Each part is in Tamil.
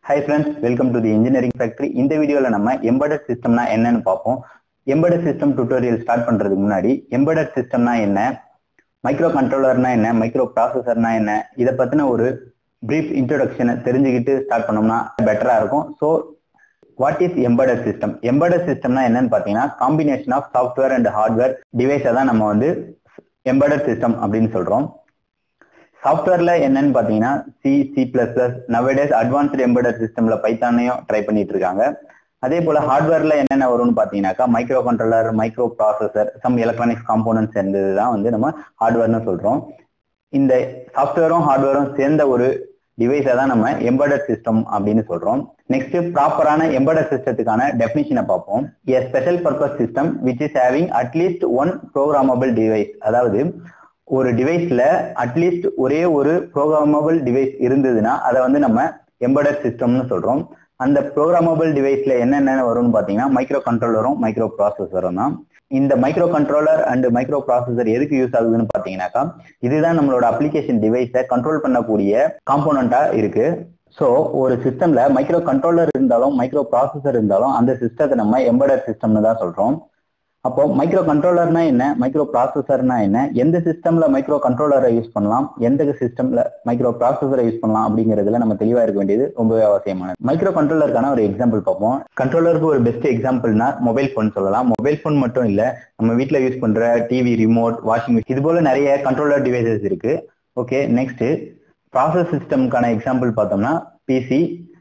high friends welcome to the engineering factory இந்த வீடியோல நம்ம எம்பெடட் சிஸ்டம்னா என்னன்னு பார்ப்போம் எம்பெடட் சிஸ்டம் டுட்டோரியல் ஸ்டார்ட் பண்றதுக்கு முன்னாடி எம்பெடட் சிஸ்டம்னா என்ன மைக்ரோ கண்ட்ரோலர்னா என்ன மைக்ரோ ப்ராசஸர்னா என்ன இதை பத்தின ஒரு பிரீஃப் இன்ட்ரோடக்ஷனை தெரிஞ்சுக்கிட்டு ஸ்டார்ட் பண்ணோம்னா பெட்டரா இருக்கும் so what is embedded system embedded சிஸ்டம்னா என்னன்னு பார்த்தீங்கன்னா combination of software and hardware டிவைஸை தான் நம்ம வந்து எம்பெடட் சிஸ்டம் அப்படின்னு சொல்றோம் சாஃப்ட்வேர்ல என்னன்னு பாத்தீங்கன்னா C C plus plus nowadays advanced embedded சிஸ்டம்ல பைத்தானையும் ட்ரை பண்ணிட்டு இருக்காங்க அதே போல ஹார்ட்வேர்ல என்னென்ன வரும்னு பாத்தீங்கன்னாக்கா micro controller micro processor some electronics component சேர்ந்தது தான் வந்து நம்ம ஹார்ட்வேர்னு சொல்றோம் இந்த சாஃப்ட்வேரும் ஹார்ட்வேரும் சேர்ந்த ஒரு டிவைஸை தான் நம்ம எம்பெடட் சிஸ்டம் அப்படின்னு சொல்றோம் நெக்ஸ்ட் ப்ராப்பரான எம்பெடட் சிஸ்டத்துக்கான டெபினிஷனை பார்ப்போம் a special purpose system which is having at least one programmable device அதாவது ஒரு டிவைஸ்ல அட்லீஸ்ட் ஒரே ஒரு ப்ரோக்ராமபிள் டிவைஸ் இருந்ததுன்னா அதை வந்து நம்ம எம்பெடட் சிஸ்டம்னு சொல்றோம் அந்த ப்ரோக்ராமபிள் டிவைஸ்ல என்னென்ன வரும்னு பாத்தீங்கன்னா மைக்ரோ கண்ட்ரோலரும் மைக்ரோ ப்ராசஸரும் தான் இந்த micro controller and micro processor எதுக்கு யூஸ் ஆகுதுன்னு பாத்தீங்கன்னாக்கா இதுதான் நம்மளோட அப்ளிகேஷன் டிவைஸை கண்ட்ரோல் பண்ணக்கூடிய காம்போனண்டா இருக்கு ஸோ ஒரு சிஸ்டம்ல மைக்ரோ கண்ட்ரோலர் இருந்தாலும் மைக்ரோ ப்ராசஸர் இருந்தாலும் அந்த சிஸ்டத்தை நம்ம எம்பெடட் சிஸ்டம்னு தான் சொல்றோம் அப்போ மைக்ரோ கண்ட்ரோலர்னா என்ன மைக்ரோ ப்ராசஸர்னா என்ன எந்த சிஸ்டம்ல மைக்ரோ கண்ட்ரோலரை யூஸ் பண்ணலாம் எந்த சிஸ்டம்ல மைக்ரோ ப்ராசஸரை யூஸ் பண்ணலாம் அப்படிங்கிறதுல நம்ம தெளிவா இருக்க வேண்டியது ரொம்பவே அவசியமானது மைக்ரோ கண்ட்ரோலருக்கான ஒரு எக்ஸாம்பிள் பார்ப்போம் கண்ட்ரோலருக்கு ஒரு பெஸ்ட் எக்ஸாம்பிள்னா மொபைல் ஃபோன் சொல்லலாம் மொபைல் ஃபோன் மட்டும் இல்ல நம்ம வீட்டுல யூஸ் பண்ற டிவி ரிமோட் வாஷிங் மிஷின் இது போல நிறைய கண்ட்ரோலர் டிவைசஸ் இருக்கு ஓகே நெக்ஸ்ட் ப்ராசஸ் சிஸ்டம்க்கான எக்ஸாம்பிள் பார்த்தோம்னா பிசி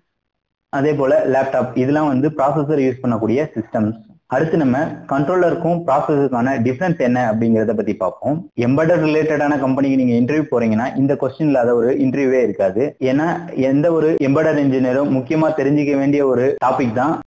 அதே போல லேப்டாப் இதெல்லாம் வந்து ப்ராசஸர் யூஸ் பண்ணக்கூடிய சிஸ்டம்ஸ் அடுத்து நம்ம கண்ட்ரோலருக்கும் ப்ராசஸருக்கான டிஃபரன்ஸ் என்ன அப்படிங்கிறத பத்தி பார்ப்போம் எம்பெடட் ரிலேட்டடான கம்பெனிக்கு நீங்க இன்டர்வியூ போறீங்கன்னா இந்த கொஸ்டின் இல்லாத ஒரு இன்டர்வியூவே இருக்காது ஏன்னா எந்த ஒரு எம்பெடட் இன்ஜினியரும் முக்கியமா தெரிஞ்சுக்க வேண்டிய ஒரு டாபிக் தான்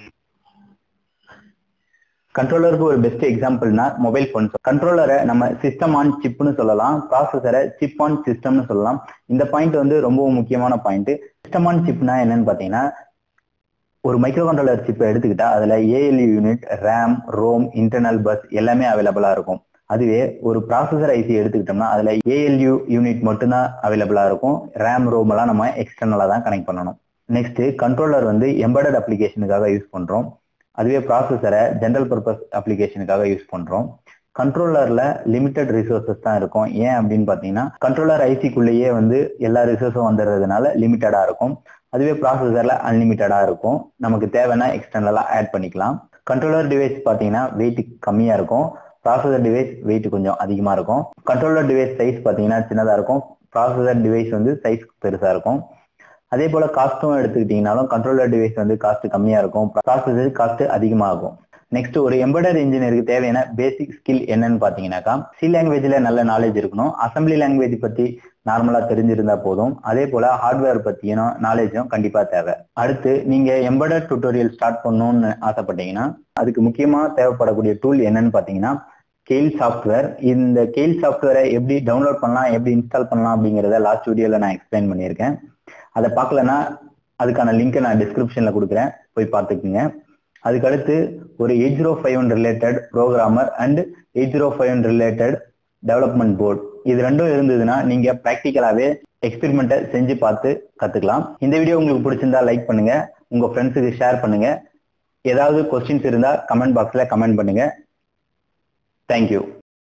கண்ட்ரோலருக்கு ஒரு பெஸ்ட் எக்ஸாம்பிள்னா மொபைல் போன் கண்ட்ரோலரை நம்ம சிஸ்டம் ஆன் சிப்னு சொல்லலாம் ப்ராசஸரை சிப் ஆன் சிஸ்டம்னு சொல்லலாம் இந்த பாயிண்ட் வந்து ரொம்ப முக்கியமான பாயிண்ட் சிஸ்டம் ஆன் சிப்னா என்னன்னு பாத்தீங்கன்னா ஒரு மைக்ரோ கண்ட்ரோலர் சிப்பை எடுத்துக்கிட்டா அதுல ALU unit RAM ROM internal bus எல்லாமே அவைலபிளா இருக்கும் அதுவே ஒரு ப்ராசஸர் ஐசி எடுத்துக்கிட்டோம்னா அதுல ஏஎல்யூ யூனிட் மட்டும்தான் அவைலபிளா இருக்கும் ரேம் ரோம் எல்லாம் நம்ம எக்ஸ்டர்னலா தான் கனெக்ட் பண்ணணும் நெக்ஸ்ட் கண்ட்ரோலர் வந்து எம்பெடட் அப்ளிகேஷனுக்காக யூஸ் பண்றோம் அதுவே ப்ராசஸரை ஜென்ரல் பர்பஸ் அப்ளிகேஷனுக்காக யூஸ் பண்றோம் கண்ட்ரோலர்ல லிமிடெட் ரிசோர்சஸ் தான் இருக்கும் ஏன் அப்படின்னு பாத்தீங்கன்னா கண்ட்ரோலர் ஐசிக்குள்ளேயே வந்து எல்லா ரிசோர்ஸும் வந்துடுறதுனால லிமிட்டடா இருக்கும் அதுவே ப்ராசஸர்ல அன்லிமிட்டடா இருக்கும் நமக்கு தேவைன்னா எக்ஸ்டர்னலா ஆட் பண்ணிக்கலாம் கண்ட்ரோலர் டிவைஸ் பாத்தீங்கன்னா வெயிட் கம்மியா இருக்கும் ப்ராசஸர் டிவைஸ் வெயிட் கொஞ்சம் அதிகமா இருக்கும் கண்ட்ரோலர் டிவைஸ் சைஸ் பாத்தீங்கன்னா சின்னதா இருக்கும் ப்ராசஸர் டிவைஸ் வந்து சைஸ் பெருசா இருக்கும் அதே போல காஸ்ட்டும் எடுத்துக்கிட்டீங்கனாலும் கண்ட்ரோலர் டிவைஸ் வந்து காஸ்ட் கம்மியா இருக்கும் ப்ராசஸர் காஸ்ட் அதிகமாகும் நெக்ஸ்ட் ஒரு எம்பெடர் இன்ஜினியருக்கு தேவையான பேசிக் ஸ்கில் என்னன்னு பாத்தீங்கன்னாக்கா சி லாங்குவேஜ்ல நல்ல நாலேஜ் இருக்கணும் அசம்பிளி லாங்குவேஜ் பத்தி நார்மலா தெரிஞ்சிருந்தா போதும் அதே போல ஹார்ட்வேர் பத்தியும் நாலேஜும் கண்டிப்பா தேவை அடுத்து நீங்க எம்பெடர் டுட்டோரியல் ஸ்டார்ட் பண்ணணும்னு ஆசைப்பட்டீங்கன்னா அதுக்கு முக்கியமா தேவைப்படக்கூடிய டூல் என்னன்னு பாத்தீங்கன்னா கெயில் சாஃப்ட்வேர் இந்த கெயில் சாஃப்ட்வேரை எப்படி டவுன்லோட் பண்ணலாம் எப்படி இன்ஸ்டால் பண்ணலாம் அப்படிங்கிறத லாஸ்ட் வீடியோல நான் எக்ஸ்பிளைன் பண்ணியிருக்கேன் அதை பார்க்கலன்னா அதுக்கான லிங்கை நான் டிஸ்கிரிப்ஷன்ல கொடுக்குறேன் போய் பார்த்துக்குங்க அதுக்கடுத்து ஒரு eight zero five one related programmer and eight zero five one related development board இது ரெண்டும் இருந்ததுன்னா நீங்க ப்ராக்டிக்கலாவே எக்ஸ்பெரிமெண்ட்டை செஞ்சு பார்த்து கத்துக்கலாம் இந்த வீடியோ உங்களுக்கு பிடிச்சிருந்தா லைக் பண்ணுங்க உங்க ஃப்ரெண்ட்ஸுக்கு ஷேர் பண்ணுங்க ஏதாவது கொஸ்டின்ஸ் இருந்தா கமெண்ட் பாக்ஸ்ல கமெண்ட் பண்ணுங்க தேங்க்யூ